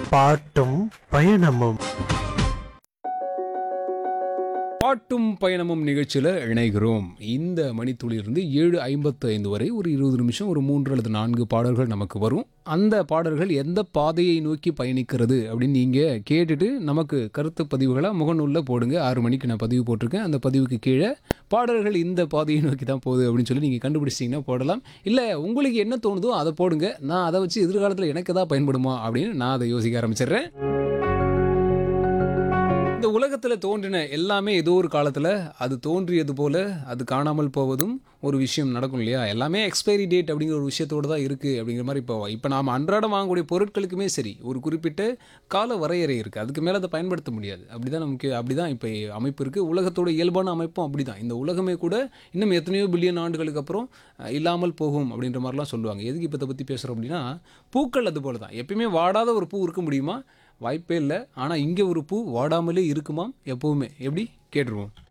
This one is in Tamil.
பாட்டும் பயணமும் பாட்டும் பயணமும் நிகழ்ச்சியில் இணைகிறோம் இந்த மணித்துளியிலிருந்து ஏழு ஐம்பத்து ஐந்து வரை ஒரு இருபது நிமிஷம் ஒரு மூன்று அல்லது நான்கு பாடல்கள் நமக்கு வரும் அந்த பாடல்கள் எந்த பாதையை நோக்கி பயணிக்கிறது அப்படின்னு நீங்கள் கேட்டுட்டு நமக்கு கருத்து பதிவுகளாக முகநூலில் போடுங்க ஆறு மணிக்கு நான் பதிவு போட்டிருக்கேன் அந்த பதிவுக்கு கீழே பாடல்கள் இந்த பாதையை நோக்கி தான் போகுது அப்படின்னு சொல்லி நீங்கள் கண்டுபிடிச்சிங்கன்னா போடலாம் இல்லை உங்களுக்கு என்ன தோணுதோ அதை போடுங்க நான் அதை வச்சு எதிர்காலத்தில் எனக்கு தான் பயன்படுமா அப்படின்னு நான் அதை யோசிக்க ஆரம்பிச்சிடுறேன் இந்த உலகத்தில் தோன்றின எல்லாமே ஏதோ ஒரு காலத்தில் அது தோன்றியது போல அது காணாமல் போவதும் ஒரு விஷயம் நடக்கும் இல்லையா எல்லாமே எக்ஸ்பைரி டேட் அப்படிங்கிற ஒரு விஷயத்தோடு தான் இருக்குது அப்படிங்கிற மாதிரி இப்போ இப்போ நாம் அன்றாடம் வாங்கக்கூடிய பொருட்களுக்குமே சரி ஒரு குறிப்பிட்ட கால வரையறை இருக்குது அதுக்கு மேலே அதை பயன்படுத்த முடியாது அப்படி தான் நமக்கு அப்படி தான் இப்போ அமைப்பு இருக்குது உலகத்தோட இயல்பான அமைப்பும் அப்படி தான் இந்த உலகமே கூட இன்னும் எத்தனையோ பில்லியன் ஆண்டுகளுக்கு அப்புறம் அஹ், இல்லாமல் போகும் அப்படின்ற மாதிரிலாம் சொல்லுவாங்க எதுக்கு இப்போ இதை பற்றி பேசுகிறோம் அப்படின்னா பூக்கள் அது போல தான் எப்பயுமே வாடாத ஒரு பூ இருக்க முடியுமா வாய்ப்பே இல்லை ஆனால் இங்கே ஒரு பூ வாடாமலே இருக்குமாம் எப்போவுமே எப்படி கேட்டுருவோம்